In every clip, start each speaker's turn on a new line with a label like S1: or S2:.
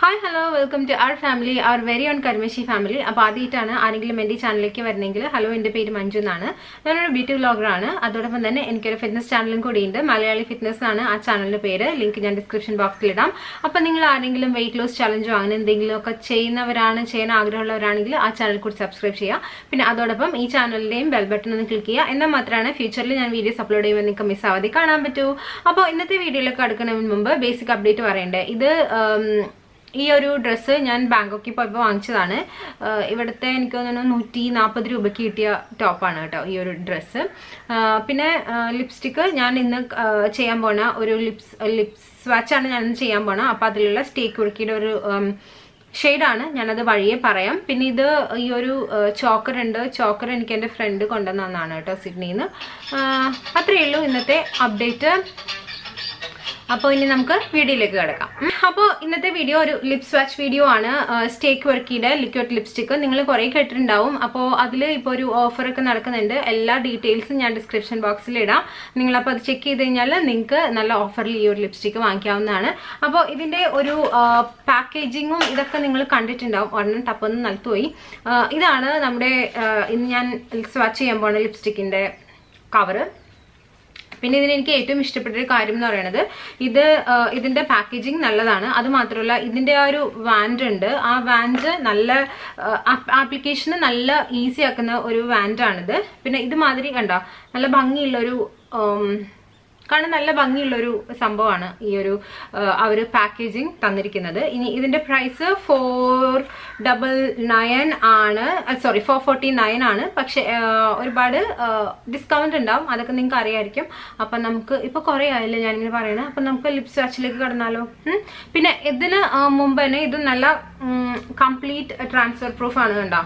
S1: Hi hello welcome to our family our very own കരിമശി family അപ്പോൾ ആദ്യമായിട്ടാണ് ആരെങ്കിലും എൻ്റെ ഈ ചാനലിലേക്ക് വരുന്നെങ്കിൽ ഹലോ എൻ്റെ പേര് മഞ്ജു എന്നാണ് ഞാനൊരു ബ്യൂട്ടി വ്ളോഗറാണ് അതോടൊപ്പം തന്നെ എനിക്കൊരു ഫിറ്റ്നസ് ചാനലും കൂടിയുണ്ട് മലയാളി ഫിറ്റ്നസ് ആണ് ആ ചാനലിൻ്റെ പേര് ലിങ്ക് ഞാൻ ഡിസ്ക്രിപ്ഷൻ ബോക്സിൽ ഇടാം അപ്പോൾ നിങ്ങൾ ആരെങ്കിലും വെയിറ്റ് ലോസ് ചലഞ്ചോ അങ്ങനെ എന്തെങ്കിലുമൊക്കെ ചെയ്യുന്നവരാണ് ചെയ്യാൻ ആഗ്രഹമുള്ളവരാണെങ്കിൽ ആ ചാനൽ കൂടി സബ്സ്ക്രൈബ് ചെയ്യുക പിന്നെ അതോടൊപ്പം ഈ ചാനലിൻ്റെയും ബെൽ ബട്ടൺ ഒന്ന് ക്ലിക്ക് ചെയ്യുക എന്നാൽ മാത്രമാണ് ഫ്യൂച്ചറിൽ ഞാൻ വീഡിയോസ് അപ്ലോഡ് ചെയ്യുമ്പോൾ നിങ്ങൾക്ക് മിസ് ആവാതെ കാണാൻ പറ്റൂ അപ്പോൾ ഇന്നത്തെ വീഡിയോയിലൊക്കെ അടുക്കുന്നതിന് മുമ്പ് ബേസിക് അപ്ഡേറ്റ് പറയണ്ടേ ഇത് ഉം, ഈ ഒരു ഡ്രസ്സ് ഞാൻ ബാങ്കോക്കിൽ പോയപ്പോൾ വാങ്ങിച്ചതാണ് ആഹ് ഇവിടുത്തെ എനിക്ക് തോന്നുന്നു നൂറ്റി നാൽപ്പത് രൂപയ്ക്ക് കിട്ടിയ ടോപ്പാണ് കേട്ടോ ഈ ഒരു ഡ്രസ്സ് പിന്നെ ലിപ്സ്റ്റിക്ക് ഞാൻ ഇന്ന് ആഹ് ചെയ്യാൻ പോണ ഒരു ലിപ്സ് ലിപ്സ് സ്വാച്ചാണ് ഞാൻ ഇന്ന് ചെയ്യാൻ പോണ അപ്പോൾ അതിലുള്ള സ്റ്റേക്ക് ഉറുക്കിയുടെ ഒരു ഷെയ്ഡാണ് ഞാനത് വഴിയെ പറയാം പിന്നെ ഇത് ഈ ഒരു ചോക്കർ ഉണ്ട് ചോക്കർ എനിക്ക് എൻ്റെ ഫ്രണ്ട് കൊണ്ടുവന്നതാണ് കേട്ടോ സിഡ്നിയിൽ നിന്ന് അത്രയേ ഉള്ളൂ ഇന്നത്തെ അപ്ഡേറ്റ് അപ്പോൾ ഇനി നമുക്ക് വീഡിയോയിലേക്ക് കിടക്കാം അപ്പോൾ ഇന്നത്തെ വീഡിയോ ഒരു ലിപ് സ്വാച്ച് വീഡിയോ ആണ് സ്റ്റേക്ക് വർക്കിയുടെ ലിക്വിഡ് ലിപ്സ്റ്റിക്ക് നിങ്ങൾ കുറേ കേട്ടിട്ടുണ്ടാവും അപ്പോൾ അതിൽ ഇപ്പോൾ ഒരു ഓഫറൊക്കെ നടക്കുന്നുണ്ട് എല്ലാ ഡീറ്റെയിൽസും ഞാൻ ഡിസ്ക്രിപ്ഷൻ ബോക്സിൽ ഇടാം നിങ്ങളപ്പോൾ അത് ചെക്ക് ചെയ്ത് കഴിഞ്ഞാൽ നിങ്ങൾക്ക് നല്ല ഓഫറിൽ ഈ ഒരു ലിപ്സ്റ്റിക്ക് വാങ്ങിക്കാവുന്നതാണ് അപ്പോൾ ഇതിൻ്റെ ഒരു പാക്കേജിങ്ങും ഇതൊക്കെ നിങ്ങൾ കണ്ടിട്ടുണ്ടാവും ഒരെണ്ണം ടപ്പൊന്ന് നൽത്തുപോയി ഇതാണ് നമ്മുടെ ആ, ഇന്ന് ഞാൻ സ്വാച്ച് ചെയ്യാൻ പോണ ലിപ്സ്റ്റിക്കിൻ്റെ കവറ് പിന്നെ ഇതിന് എനിക്ക് ഏറ്റവും ഇഷ്ടപ്പെട്ട ഒരു കാര്യം എന്ന് പറയുന്നത് ഇത് ആ, ഇതിന്റെ പാക്കേജിങ് നല്ലതാണ് അത് മാത്രമല്ല ഇതിന്റെ ആ ഒരു വാൻഡ് ഉണ്ട് ആ വാൻഡ് നല്ല ആപ്ലിക്കേഷന് നല്ല ഈസി ആക്കുന്ന ഒരു വാൻഡാണിത് പിന്നെ ഇത് മാതിരി കണ്ടോ നല്ല ഭംഗിയുള്ള ഒരു കാരണം നല്ല ഭംഗിയുള്ളൊരു സംഭവമാണ് ഈ ഒരു അവർ പാക്കേജിങ് തന്നിരിക്കുന്നത് ഇനി ഇതിന്റെ പ്രൈസ് ഫോർ ഡബിൾ നയൻ ആണ് സോറി ഫോർ ഫോർട്ടി നയൻ ആണ് പക്ഷെ ആ, ഒരുപാട് ഡിസ്കൗണ്ട് ഉണ്ടാവും അതൊക്കെ നിങ്ങൾക്ക് അറിയാമായിരിക്കും അപ്പം നമുക്ക് ഇപ്പൊ കുറേ ആയല്ലേ ഞാനിങ്ങനെ പറയണത് അപ്പം നമുക്ക് ലിപ്സ് വാച്ചിലേക്ക് കടന്നാലോ ഉം. പിന്നെ ഇതിന് ആ, മുമ്പ് തന്നെ ഇത് നല്ല കംപ്ലീറ്റ് ട്രാൻസ്ഫർ പ്രൂഫ് ആണ് കണ്ടോ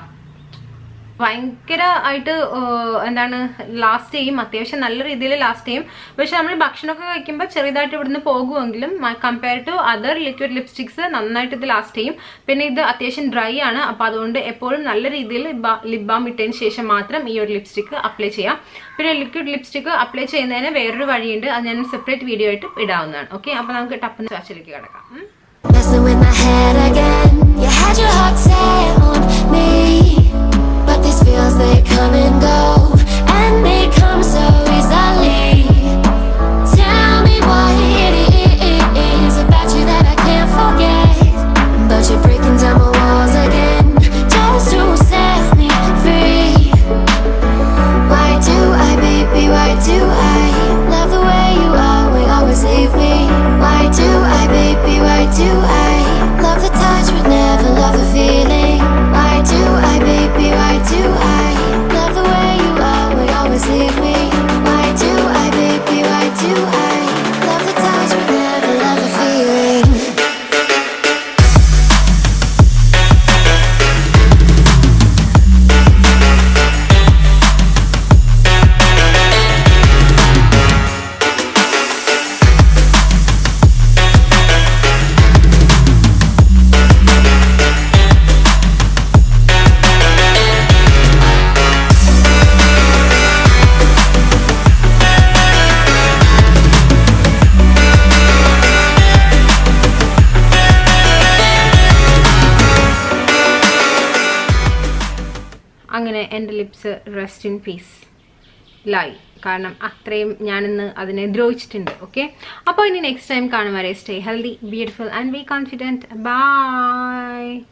S1: ഭയങ്കര ആയിട്ട് ഏഹ്, എന്താണ് ലാസ്റ്റ് ചെയ്യും അത്യാവശ്യം നല്ല രീതിയിൽ ലാസ്റ്റ് ചെയ്യും പക്ഷെ നമ്മൾ ഭക്ഷണമൊക്കെ കഴിക്കുമ്പോൾ ചെറുതായിട്ട് ഇവിടുന്ന് പോകുമെങ്കിലും compare to other liquid lipsticks നന്നായിട്ട് ഇത് ലാസ്റ്റ് ചെയ്യും പിന്നെ ഇത് അത്യാവശ്യം ഡ്രൈ ആണ് അപ്പോൾ അതുകൊണ്ട് എപ്പോഴും നല്ല രീതിയിൽ ലിപ് ബാം ഇട്ടതിന് ശേഷം മാത്രം ഈ ഒരു ലിപ്സ്റ്റിക്ക് അപ്ലൈ ചെയ്യാം പിന്നെ ലിക്വിഡ് ലിപ്സ്റ്റിക്ക് അപ്ലൈ ചെയ്യുന്നതിന് വേറൊരു വഴിയുണ്ട് അത് ഞാൻ സെപ്പറേറ്റ് വീഡിയോ ആയിട്ട് ഇടാവുന്നതാണ് ഓക്കെ അപ്പോൾ നമുക്ക് ടപ്പിന് ചാച്ചിലേക്ക് കിടക്കാം ഉം.
S2: Messing with my head again. You had your heart set on me. But these feels, they come and go. And they come so easily. Tell me what it is about you that I can't forget. But you're breaking down my walls again. Just to set me free. Why do I, baby, why do I love the way you are, we always leave me? Why do I, baby, why do I love the touch but never love the feeling? Why do I, baby, why do I love the way you are, we always leave me? Why do I, baby, why do I love the touch but never love the feeling?
S1: അങ്ങനെ എൻ്റെ lips rest in peace ലായി കാരണം അത്രയും ഞാനിന്ന് അതിനെ ദ്രോഹിച്ചിട്ടുണ്ട് okay അപ്പോൾ ഇനി next time കാണും വരെ stay healthy beautiful and be confident by